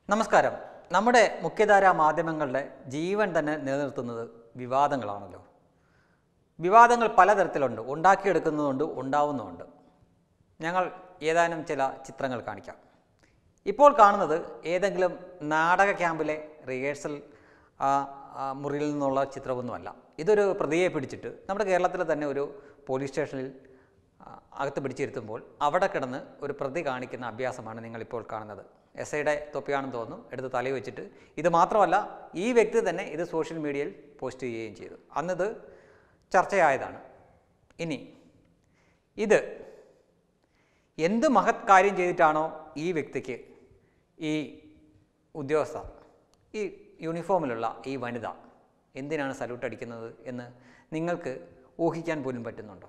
നമസ്കാരം നമ്മുടെ മുഖ്യധാരാ മാധ്യമങ്ങളുടെ ജീവൻ തന്നെ നിലനിർത്തുന്നത് വിവാദങ്ങളാണല്ലോ വിവാദങ്ങൾ പലതരത്തിലുണ്ട് ഉണ്ടാക്കിയെടുക്കുന്നതുണ്ട് ഉണ്ടാവുന്നുമുണ്ട് ഞങ്ങൾ ഏതാനും ചില ചിത്രങ്ങൾ കാണിക്കാം ഇപ്പോൾ കാണുന്നത് ഏതെങ്കിലും നാടക ക്യാമ്പിലെ റിഹേഴ്സൽ ആ, ആ, മുറിയിൽ നിന്നുള്ള ചിത്രമൊന്നുമല്ല ഇതൊരു പ്രതിയെ പിടിച്ചിട്ട് നമ്മുടെ കേരളത്തിൽ തന്നെ ഒരു പോലീസ് സ്റ്റേഷനിൽ ആ, അകത്ത് പിടിച്ചിരുത്തുമ്പോൾ അവിടെ കിടന്ന് ഒരു പ്രതി കാണിക്കുന്ന അഭ്യാസമാണ് നിങ്ങളിപ്പോൾ കാണുന്നത് എസ് ഐയുടെ തൊപ്പിയാണെന്ന് തോന്നുന്നു എടുത്ത് തലയിൽ വെച്ചിട്ട് ഇത് മാത്രമല്ല ഈ വ്യക്തി തന്നെ ഇത് സോഷ്യൽ മീഡിയയിൽ പോസ്റ്റ് ചെയ്യുകയും ചെയ്തു അന്നത് ചർച്ചയായതാണ് ഇനി ഇത് എന്ത് മഹത് കാര്യം ചെയ്തിട്ടാണോ ഈ വ്യക്തിക്ക് ഈ ഉദ്യോഗസ്ഥ ഈ യൂണിഫോമിലുള്ള ഈ വനിത എന്തിനാണ് സല്യൂട്ട് അടിക്കുന്നത് എന്ന് നിങ്ങൾക്ക് ഊഹിക്കാൻ പോലും പറ്റുന്നുണ്ടോ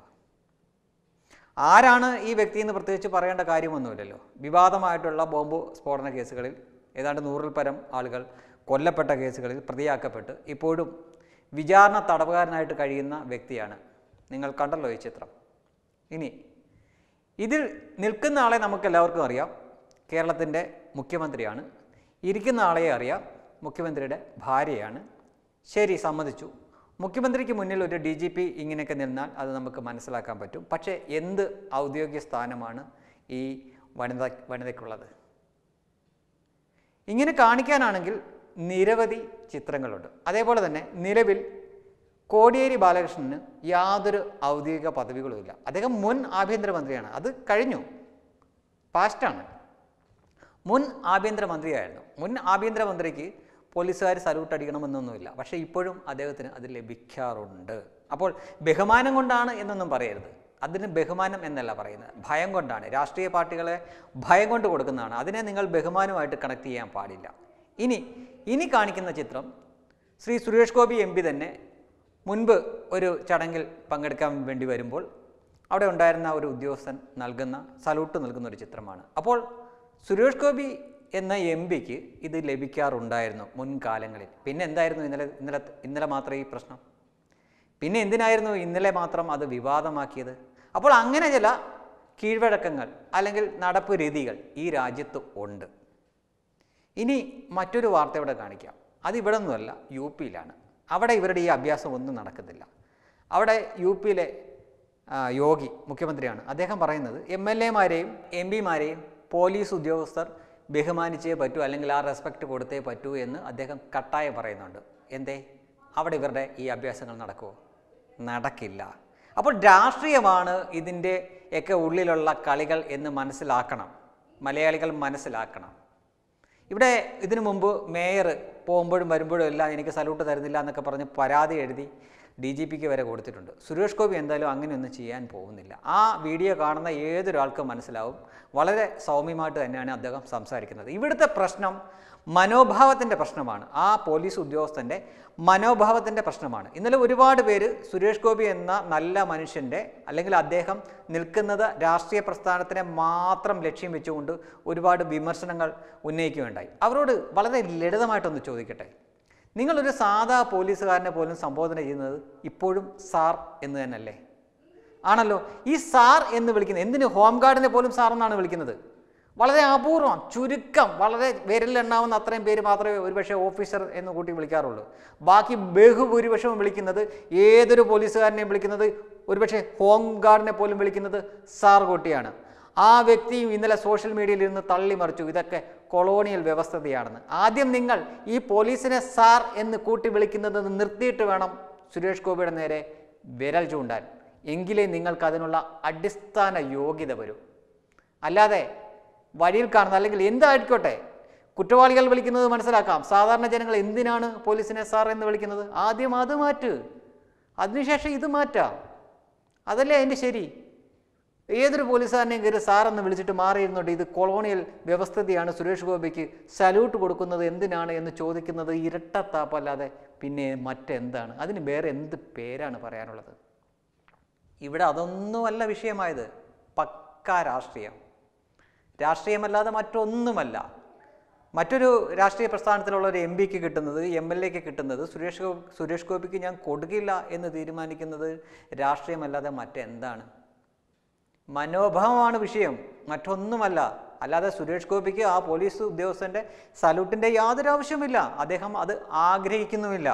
ആരാണ് ഈ വ്യക്തി എന്ന് പ്രത്യേകിച്ച് പറയേണ്ട കാര്യമൊന്നുമില്ലല്ലോ വിവാദമായിട്ടുള്ള ബോംബ് സ്ഫോടന കേസുകളിൽ ഏതാണ്ട് നൂറിൽ പരം ആളുകൾ കൊല്ലപ്പെട്ട കേസുകളിൽ പ്രതിയാക്കപ്പെട്ട് ഇപ്പോഴും വിചാരണ തടവുകാരനായിട്ട് കഴിയുന്ന വ്യക്തിയാണ് നിങ്ങൾ കണ്ടല്ലോ ഈ ചിത്രം ഇനി ഇതിൽ നിൽക്കുന്ന ആളെ നമുക്ക് എല്ലാവർക്കും അറിയാം കേരളത്തിൻ്റെ മുഖ്യമന്ത്രിയാണ് ഇരിക്കുന്ന ആളെ അറിയാം മുഖ്യമന്ത്രിയുടെ ഭാര്യയാണ് ശരി സമ്മതിച്ചു മുഖ്യമന്ത്രിക്ക് മുന്നിൽ ഒരു ഡി ജി പി ഇങ്ങനെയൊക്കെ നിന്നാൽ അത് നമുക്ക് മനസ്സിലാക്കാൻ പറ്റും പക്ഷേ എന്ത് ഔദ്യോഗിക സ്ഥാനമാണ് ഈ വനിത വനിതയ്ക്കുള്ളത് ഇങ്ങനെ കാണിക്കാനാണെങ്കിൽ നിരവധി ചിത്രങ്ങളുണ്ട് അതേപോലെ തന്നെ നിലവിൽ കോടിയേരി ബാലകൃഷ്ണന് യാതൊരു ഔദ്യോഗിക പദവികളുമില്ല അദ്ദേഹം മുൻ ആഭ്യന്തരമന്ത്രിയാണ് അത് കഴിഞ്ഞു പാസ്റ്റാണ് മുൻ ആഭ്യന്തരമന്ത്രിയായിരുന്നു മുൻ ആഭ്യന്തരമന്ത്രിക്ക് പോലീസുകാർ സല്യൂട്ട് അടിക്കണമെന്നൊന്നുമില്ല പക്ഷേ ഇപ്പോഴും അദ്ദേഹത്തിന് അത് ലഭിക്കാറുണ്ട് അപ്പോൾ ബഹുമാനം കൊണ്ടാണ് എന്നൊന്നും പറയരുത് അതിന് ബഹുമാനം എന്നല്ല പറയുന്നത് ഭയം കൊണ്ടാണ് രാഷ്ട്രീയ പാർട്ടികളെ ഭയം കൊണ്ട് കൊടുക്കുന്നതാണ് അതിനെ നിങ്ങൾ ബഹുമാനമായിട്ട് കണക്ട് ചെയ്യാൻ പാടില്ല ഇനി ഇനി കാണിക്കുന്ന ചിത്രം ശ്രീ സുരേഷ് ഗോപി എം പി തന്നെ മുൻപ് ഒരു ചടങ്ങിൽ പങ്കെടുക്കാൻ വേണ്ടി വരുമ്പോൾ അവിടെ ഉണ്ടായിരുന്ന ഒരു ഉദ്യോഗസ്ഥൻ നൽകുന്ന സല്യൂട്ട് നൽകുന്ന ഒരു ചിത്രമാണ് അപ്പോൾ സുരേഷ് ഗോപി എന്ന എം പിക്ക് ഇത് ലഭിക്കാറുണ്ടായിരുന്നു മുൻകാലങ്ങളിൽ പിന്നെ എന്തായിരുന്നു ഇന്നലെ ഇന്നലെ ഇന്നലെ മാത്രം ഈ പ്രശ്നം പിന്നെ എന്തിനായിരുന്നു ഇന്നലെ മാത്രം അത് വിവാദമാക്കിയത് അപ്പോൾ അങ്ങനെ ചില കീഴ്വഴക്കങ്ങൾ അല്ലെങ്കിൽ നടപ്പ് രീതികൾ ഈ രാജ്യത്ത് ഉണ്ട് ഇനി മറ്റൊരു വാർത്ത ഇവിടെ കാണിക്കാം അത് ഇവിടെ ഒന്നുമല്ല യു പിയിലാണ് അവിടെ ഇവരുടെ ഈ അഭ്യാസം ഒന്നും നടക്കുന്നില്ല അവിടെ യു പിയിലെ ആ, യോഗി മുഖ്യമന്ത്രിയാണ് അദ്ദേഹം പറയുന്നത് എം എൽ എമാരെയും എം പിമാരെയും പോലീസ് ഉദ്യോഗസ്ഥർ ബഹുമാനിച്ചേ പറ്റൂ അല്ലെങ്കിൽ ആ റെസ്പെക്റ്റ് കൊടുത്തേ പറ്റൂ എന്ന് അദ്ദേഹം കട്ടായം പറയുന്നുണ്ട് എന്തേ അവിടെ ഇവരുടെ ഈ അഭ്യാസങ്ങൾ നടക്കുമോ നടക്കില്ല അപ്പോൾ രാഷ്ട്രീയമാണ് ഇതിൻ്റെ ഒക്കെ ഉള്ളിലുള്ള കളികൾ എന്ന് മനസ്സിലാക്കണം മലയാളികൾ മനസ്സിലാക്കണം ഇവിടെ ഇതിനു മുമ്പ് മേയർ പോകുമ്പോഴും വരുമ്പോഴും എല്ലാം എനിക്ക് സല്യൂട്ട് തരുന്നില്ല എന്നൊക്കെ പറഞ്ഞ് പരാതി എഴുതി ഡി ജി പിക്ക് വരെ കൊടുത്തിട്ടുണ്ട് സുരേഷ് ഗോപി എന്തായാലും അങ്ങനെയൊന്നും ചെയ്യാൻ പോകുന്നില്ല ആ വീഡിയോ കാണുന്ന ഏതൊരാൾക്കും മനസ്സിലാവും വളരെ സൗമ്യമായിട്ട് തന്നെയാണ് അദ്ദേഹം സംസാരിക്കുന്നത് ഇവിടുത്തെ പ്രശ്നം മനോഭാവത്തിൻ്റെ പ്രശ്നമാണ് ആ പോലീസ് ഉദ്യോഗസ്ഥൻ്റെ മനോഭാവത്തിൻ്റെ പ്രശ്നമാണ് ഇന്നലെ ഒരുപാട് പേര് സുരേഷ് ഗോപി എന്ന നല്ല മനുഷ്യൻ്റെ അല്ലെങ്കിൽ അദ്ദേഹം നിൽക്കുന്നത് രാഷ്ട്രീയ പ്രസ്ഥാനത്തിനെ മാത്രം ലക്ഷ്യം വെച്ചുകൊണ്ട് ഒരുപാട് വിമർശനങ്ങൾ ഉന്നയിക്കുകയുണ്ടായി അവരോട് വളരെ ലളിതമായിട്ടൊന്ന് ചോദിക്കട്ടെ നിങ്ങളൊരു സാധാ പോലീസുകാരനെ പോലും സംബോധന ചെയ്യുന്നത് ഇപ്പോഴും സാർ എന്ന് തന്നെയല്ലേ ആണല്ലോ ഈ സാർ എന്ന് വിളിക്കുന്നത് എന്തിന് ഹോം ഗാർഡിനെ പോലും സാർ എന്നാണ് വിളിക്കുന്നത് വളരെ അപൂർവം ചുരുക്കം വളരെ വിരലിലെണ്ണാവുന്ന അത്രയും പേര് മാത്രമേ ഒരുപക്ഷെ ഓഫീസർ എന്ന് കൂട്ടി വിളിക്കാറുള്ളൂ ബാക്കി ബഹുഭൂരിപക്ഷവും വിളിക്കുന്നത് ഏതൊരു പോലീസുകാരനെയും വിളിക്കുന്നത് ഒരുപക്ഷെ ഹോം ഗാർഡിനെ പോലും വിളിക്കുന്നത് സാർ കൂട്ടിയാണ് ആ വ്യക്തിയും ഇന്നലെ സോഷ്യൽ മീഡിയയിൽ ഇരുന്ന് തള്ളിമറിച്ചു ഇതൊക്കെ കൊളോണിയൽ വ്യവസ്ഥതയാണെന്ന് ആദ്യം നിങ്ങൾ ഈ പോലീസിനെ സാർ എന്ന് കൂട്ടി വിളിക്കുന്നത് നിർത്തിയിട്ട് വേണം സുരേഷ് ഗോപിയുടെ നേരെ വിരൽ ചൂണ്ടാൻ എങ്കിലേ നിങ്ങൾക്ക് അതിനുള്ള അടിസ്ഥാന യോഗ്യത വരൂ അല്ലാതെ വഴിയിൽ കാണുന്ന അല്ലെങ്കിൽ എന്തായിരിക്കോട്ടെ കുറ്റവാളികൾ വിളിക്കുന്നത് മനസ്സിലാക്കാം സാധാരണ ജനങ്ങൾ എന്തിനാണ് പോലീസിനെ സാർ എന്ന് വിളിക്കുന്നത് ആദ്യം അത് മാറ്റ് അതിനുശേഷം ഇത് മാറ്റാം അതല്ലേ അതിൻ്റെ ശരി ഏതൊരു പോലീസുകാരനെയും കയറി സാർ എന്ന് വിളിച്ചിട്ട് മാറിയിരുന്നുണ്ട് ഇത് കൊളോണിയൽ വ്യവസ്ഥതയാണ് സുരേഷ് ഗോപിക്ക് സല്യൂട്ട് കൊടുക്കുന്നത് എന്തിനാണ് എന്ന് ചോദിക്കുന്നത് ഇരട്ടത്താപ്പല്ലാതെ പിന്നെ മറ്റെന്താണ് അതിന് വേറെ എന്ത് പേരാണ് പറയാനുള്ളത് ഇവിടെ അതൊന്നുമല്ല വിഷയമായത് പക്ക രാഷ്ട്രീയം രാഷ്ട്രീയമല്ലാതെ മറ്റൊന്നുമല്ല മറ്റൊരു രാഷ്ട്രീയ പ്രസ്ഥാനത്തിലുള്ള ഒരു എം പിക്ക് കിട്ടുന്നത് എം എൽ എക്ക് കിട്ടുന്നത് സുരേഷ് ഗോപി സുരേഷ് ഗോപിക്ക് ഞാൻ കൊടുക്കില്ല എന്ന് തീരുമാനിക്കുന്നത് രാഷ്ട്രീയമല്ലാതെ മറ്റെന്താണ് മനോഭാവമാണ് വിഷയം മറ്റൊന്നുമല്ല അല്ലാതെ സുരേഷ് ഗോപിക്ക് ആ പോലീസ് ഉദ്യോഗസ്ഥൻ്റെ സല്യൂട്ടിൻ്റെ യാതൊരു ആവശ്യവുമില്ല അദ്ദേഹം അത് ആഗ്രഹിക്കുന്നുമില്ല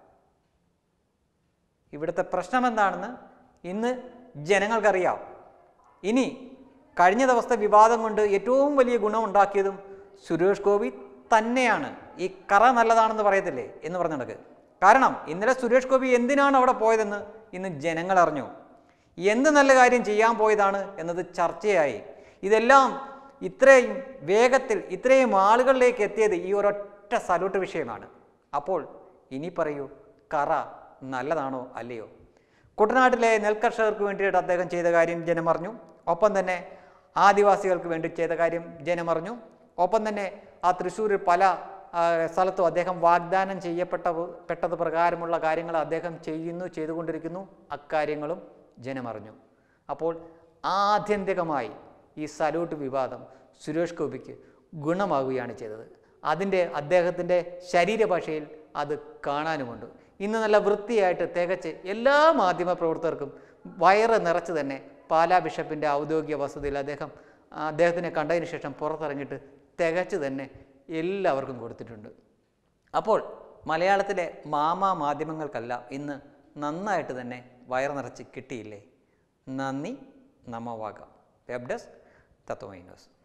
ഇവിടുത്തെ പ്രശ്നം എന്താണെന്ന് ഇന്ന് ജനങ്ങൾക്കറിയാം ഇനി കഴിഞ്ഞ ദിവസത്തെ വിവാദം കൊണ്ട് ഏറ്റവും വലിയ ഗുണമുണ്ടാക്കിയതും സുരേഷ് ഗോപി തന്നെയാണ് ഈ കറ നല്ലതാണെന്ന് പറയത്തില്ലേ എന്ന് പറഞ്ഞു നടക്ക് കാരണം ഇന്നലെ സുരേഷ് ഗോപി എന്തിനാണ് അവിടെ പോയതെന്ന് ഇന്ന് ജനങ്ങൾ അറിഞ്ഞു എന്ത് നല്ല കാര്യം ചെയ്യാൻ പോയതാണ് എന്നത് ചർച്ചയായി ഇതെല്ലാം ഇത്രയും വേഗത്തിൽ ഇത്രയും ആളുകളിലേക്ക് എത്തിയത് ഈ ഒരൊറ്റ സല്യൂട്ട് വിഷയമാണ് അപ്പോൾ ഇനി പറയൂ കറ നല്ലതാണോ അല്ലയോ കുട്ടനാട്ടിലെ നെൽകർഷകർക്ക് വേണ്ടിയിട്ട് അദ്ദേഹം ചെയ്ത കാര്യം ജനമറിഞ്ഞു ഒപ്പം തന്നെ ആദിവാസികൾക്ക് വേണ്ടി ചെയ്ത കാര്യം ജനമറിഞ്ഞു ഒപ്പം തന്നെ ആ തൃശ്ശൂരിൽ പല ആ, സ്ഥലത്തും അദ്ദേഹം വാഗ്ദാനം ചെയ്യപ്പെട്ട പെട്ടത് പ്രകാരമുള്ള കാര്യങ്ങൾ അദ്ദേഹം ചെയ്യുന്നു ചെയ്തുകൊണ്ടിരിക്കുന്നു അക്കാര്യങ്ങളും ജനമറിഞ്ഞു അപ്പോൾ ആത്യന്തികമായി ഈ സല്യൂട്ട് വിവാദം സുരേഷ് ഗോപിക്ക് ഗുണമാവുകയാണ് ചെയ്തത് അതിൻ്റെ അദ്ദേഹത്തിൻ്റെ ശരീരഭാഷയിൽ അത് കാണാനുമുണ്ട് ഇന്ന് നല്ല വൃത്തിയായിട്ട് തികച്ച് എല്ലാ മാധ്യമ പ്രവർത്തകർക്കും വയറ് നിറച്ച് തന്നെ പാലാ ബിഷപ്പിൻ്റെ ഔദ്യോഗിക വസതിയിൽ അദ്ദേഹം ആ, അദ്ദേഹത്തിനെ കണ്ടതിന് ശേഷം പുറത്തിറങ്ങിയിട്ട് തികച്ച് തന്നെ എല്ലാവർക്കും കൊടുത്തിട്ടുണ്ട് അപ്പോൾ മലയാളത്തിലെ മാമാ മാധ്യമങ്ങൾക്കല്ല ഇന്ന് നന്നായിട്ട് തന്നെ വയറ് നിറച്ച് കിട്ടിയില്ലേ നന്ദി നമവാകാം വെബ് ഡെസ്ക് തത്വമൈ ന്യൂസ്